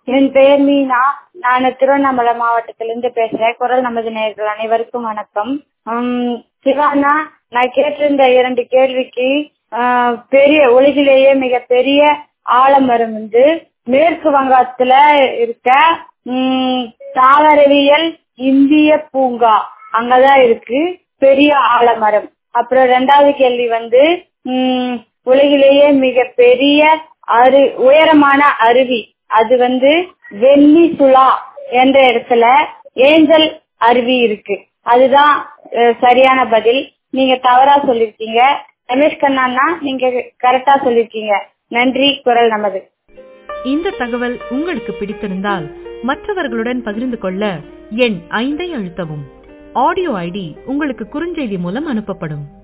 என் பெயர் மீனா நான் திருவண்ணாமலை மாவட்டத்திலிருந்து பேசுறேன் குரல் நமது நேயர்கள் அனைவருக்கும் வணக்கம் உம் சிவானா நான் கேட்டிருந்த இரண்டு கேள்விக்கு ஆஹ், பெரிய உலகிலேயே மிக பெரிய ஆலமரம் வந்து மேற்கு வங்கத்துல இருக்க உம், தாவரவியல் இந்திய பூங்கா அங்கதான் இருக்கு பெரிய ஆலமரம் அப்புறம் ரெண்டாவது கேள்வி வந்து உம், உலகிலேயே மிக பெரிய அரு உயரமான அருவி அது வந்து வெள்ளி சுலா என்ற இடத்துல ஏஞ்சல் அருவி இருக்கு அதுதான் அஹ், சரியான பதில் நீங்க தவறா சொல்லிருக்கீங்க ரமேஷ் கண்ணாண்ணா நீங்க கரெக்டா சொல்லிருக்கீங்க நன்றி குரல் நமது இந்த தகவல் உங்களுக்கு பிடித்திருந்தால் மற்றவர்களுடன் பகிர்ந்து கொள்ள எண் ஐந்தை அழுத்தவும் ஆடியோ ஐடி உங்களுக்கு குறுஞ்செய்தி மூலம் அனுப்பப்படும்